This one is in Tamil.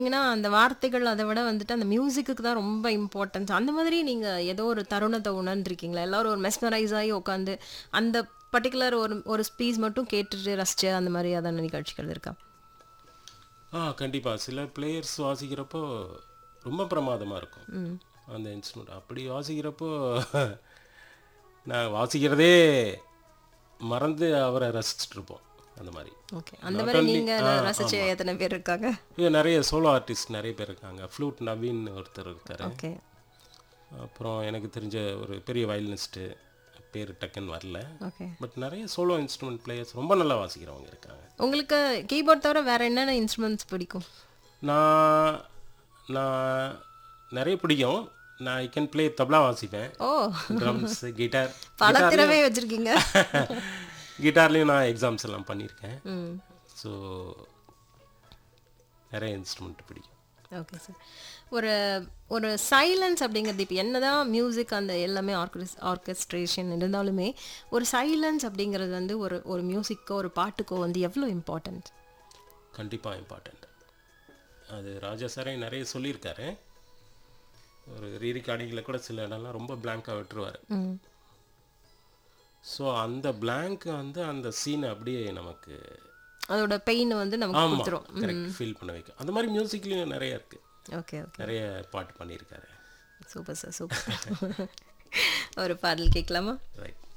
ஏன்னா அந்த வார்த்தைகள் அதை விட வந்துட்டு அந்த மியூசிக்கு தான் ரொம்ப இம்பார்ட்டன்ஸ் அந்த மாதிரி நீங்க ஏதோ ஒரு தருணத்தை உணர்ந்திருக்கீங்களா எல்லாரும் ஒரு மெஸ்மரைஸ் ஆகி உட்காந்து அந்த பர்டிகுலர் ஒரு ஒரு ஸ்பீச் மட்டும் கேட்டுட்டு ரசிச்சு அந்த மாதிரி அதான நிகழ்ச்சிகள் இருக்கா ஆ கண்டிப்பாக சில பிளேயர்ஸ் வாசிக்கிறப்போ ரொம்ப பிரமாதமாக இருக்கும் அந்த இன்ஸ்ட்ருமெண்ட் அப்படி வாசிக்கிறப்போ நான் வாசிக்கிறதே மறந்து அவரை ரசிச்சுட்டு இருப்போம் அந்த மாதிரி ஓகே அந்த மாதிரி நீங்க ரசிச்ச எத்தனை பேர் இருக்காங்க இது நிறைய சோலோ ஆர்டிஸ்ட் நிறைய பேர் இருக்காங்க ஃப்ளூட் நவீன் ஒருத்தர் இருக்காரு ஓகே அப்புறம் எனக்கு தெரிஞ்ச ஒரு பெரிய வயலினிஸ்ட்டு பேர் டக்குன்னு வரல ஓகே பட் நிறைய சோலோ இன்ஸ்ட்ருமெண்ட் பிளேயர்ஸ் ரொம்ப நல்லா வாசிக்கிறவங்க இருக்காங்க உங்களுக்கு கீபோர்ட் தவிர வேற என்னென்ன இன்ஸ்ட்ருமெண்ட்ஸ் பிடிக்கும் நான் நான் நிறைய பிடிக்கும் நான் ஐ கேன் ப்ளே தப்லா வாசிப்பேன் ஓ ட்ரம்ஸ் கிட்டார் பல திறமை வச்சிருக்கீங்க கிட்டார்லேயும் நான் எக்ஸாம்ஸ் எல்லாம் பண்ணியிருக்கேன் ம் ஸோ நிறைய இன்ஸ்ட்ருமெண்ட் பிடிக்கும் ஓகே சார் ஒரு ஒரு சைலன்ஸ் அப்படிங்கிறது இப்போ என்னதான் மியூசிக் அந்த எல்லாமே ஆர்கெஸ் ஆர்கெஸ்ட்ரேஷன் இருந்தாலுமே ஒரு சைலன்ஸ் அப்படிங்கிறது வந்து ஒரு ஒரு மியூசிக்கோ ஒரு பாட்டுக்கோ வந்து எவ்வளோ இம்பார்ட்டன்ட் கண்டிப்பாக இம்பார்ட்டண்ட் அது ராஜா சாரே நிறைய சொல்லியிருக்காரு ஒரு ரீரிகார்டிங்கில் கூட சில இடம்லாம் ரொம்ப பிளாங்காக விட்டுருவார் ம் ஸோ அந்த blank வந்து அந்த சீனை அப்படியே நமக்கு அதோட பெயின் வந்து நமக்கு ஆமாம் கொடுத்துரும் கரெக்ட் ஃபீல் பண்ண வைக்கும் அந்த மாதிரி மியூசிக்லேயும் நிறைய இருக்குது ஓகே ஓகே நிறைய பாட்டு பண்ணியிருக்காரு சூப்பர் சார் சூப்பர் ஒரு பாடல் கேட்கலாமா ரைட்